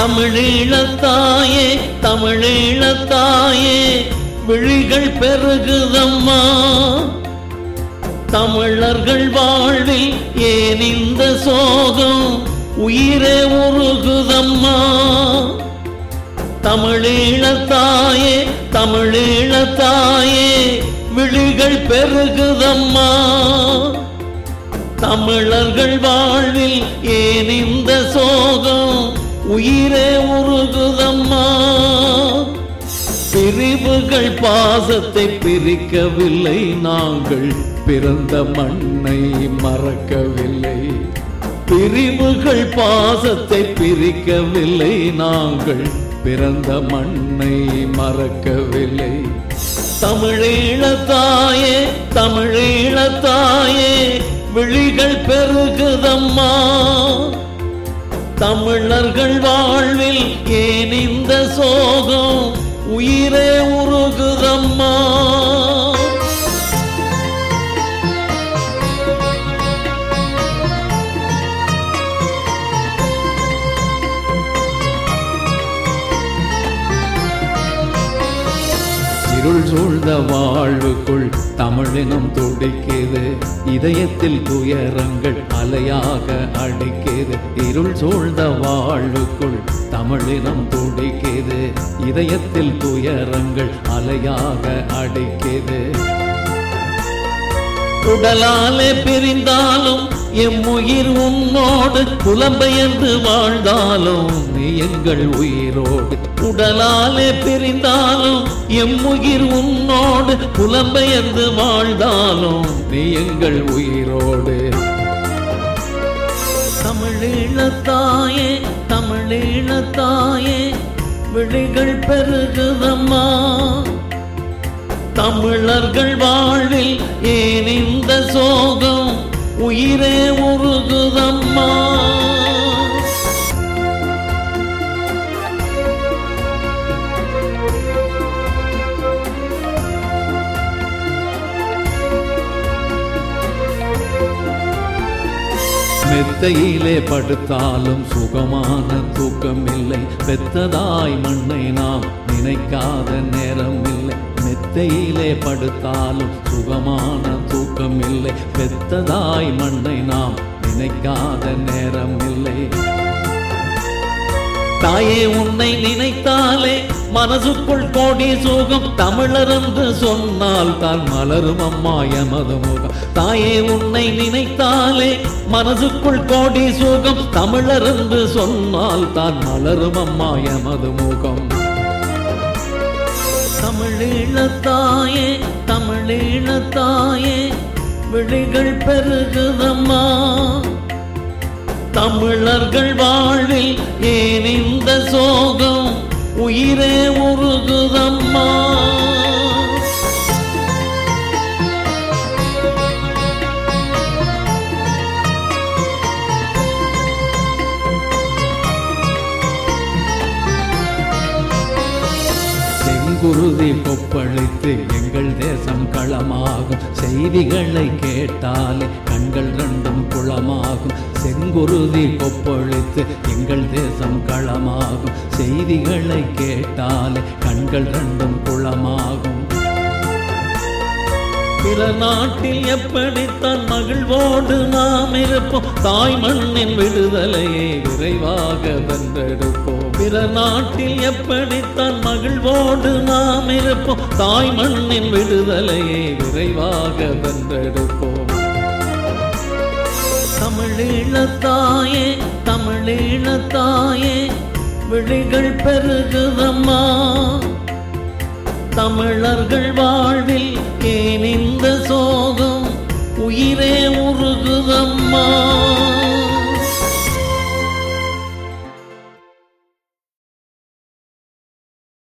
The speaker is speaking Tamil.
தமிழீழத்தாயே தமிழீழத்தாயே விழிகள் பெருகுதம்மா தமிழர்கள் வாழ்வில் ஏன் இந்த சோகம் உயிரே உருகுதம்மா தமிழீழத்தாயே தமிழீழத்தாயே விழிகள் பெருகுதம்மா தமிழர்கள் வாழ்வில் ஏன் இந்த சோகம் உயிரே உருகுதம்மா பிரிவுகள் பாசத்தை பிரிக்கவில்லை நாங்கள் பிறந்த மண்ணை மறக்கவில்லை பிரிவுகள் பாசத்தை பிரிக்கவில்லை நாங்கள் பிறந்த மண்ணை மறக்கவில்லை தமிழீழத்தாயே தமிழீழத்தாயே விழிகள் பெருகுதம்மா தமிழர்கள் வாழ்வில் ஏன் இந்த சோகம் உயிரே உருகுதம்மா இருள் சூழ்ந்த வாழ்வுக்குள் தமிழினம் துடிக்குது இதயத்தில் துயரங்கள் அலையாக அடிக்குது இருள் சூழ்ந்த வாழ்வுக்குள் தமிழினம் துடிக்குது இதயத்தில் துயரங்கள் அலையாக அடிக்குது உடலாலே பிரிந்தாலும் எம் உயிர் உன்னோடு புலம்பெயர்ந்து வாழ்ந்தாலும் நீ எங்கள் உயிரோடு உடலாலே பிரிந்தாலும் எம் உயிர் உன்னோடு புலம்பெயர்ந்து வாழ்ந்தாலும் நீ எங்கள் உயிரோடு தமிழீழத்தாயே தமிழீழத்தாயே விழிகள் பெருகுதம்மா தமிழர்கள் வாழ்வில் ஏன் இந்த சோகம் உயிரே உருகுதம்மா மெத்தையிலே படுத்தாலும் சுகமான தூக்கம் இல்லை பெத்ததாய் மண்ணை நாம் நினைக்காத நேரம் இல்லை மெத்தையிலே படுத்தாலும் சுகமான தூக்கம் இல்லை பெத்ததாய் மண்ணை நாம் நினைக்காத நேரம் இல்லை தாயே உன்னை நினைத்தாலே மனசுக்குள் கோடி சுகம் தமிழர் என்று சொன்னால் தான் மலரும் அம்மா எமது முகம் தாயே உன்னை நினைத்தாலே மனசுக்குள் கோடி சுகம் தமிழர் என்று சொன்னால் தான் மலரும் அம்மா எமது முகம் தமிழீழத்தாயே தமிழீழத்தாயே விழிகள் பெருகுதம்மா தமிழர்கள் வாழ்வில் ஏன் இந்த சோகம் உயிரே உருகுதம்மா செங்குருதி கொப்பளித்து எங்கள் தேசம் களமாகும் செய்திகளை கேட்டாலே கண்கள் ரெண்டும் குளமாகும் செங்குருதி கொப்பளித்து எங்கள் தேசம் களமாகும் செய்திகளை கேட்டாலே கண்கள் ரெண்டும் குளமாகும் பிற நாட்டில் எப்படித்தான் மகிழ்வோடு நாம் இருப்போம் தாய் மண்ணின் விடுதலையை விரைவாக வென்றெடுப்போம் பிற நாட்டில் எப்படித்தான் மகிழ்வோடு நாம் இருப்போம் தாய் மண்ணின் விடுதலையை விரைவாக வென்றெடுப்போம் தமிழீழத்தாயே தமிழீழத்தாயே விழிகள் பெருகுதம்மா தமிழர்கள் வாழ்வில் ஏன் இந்த சோகம் உயிரே உருகுதம்மா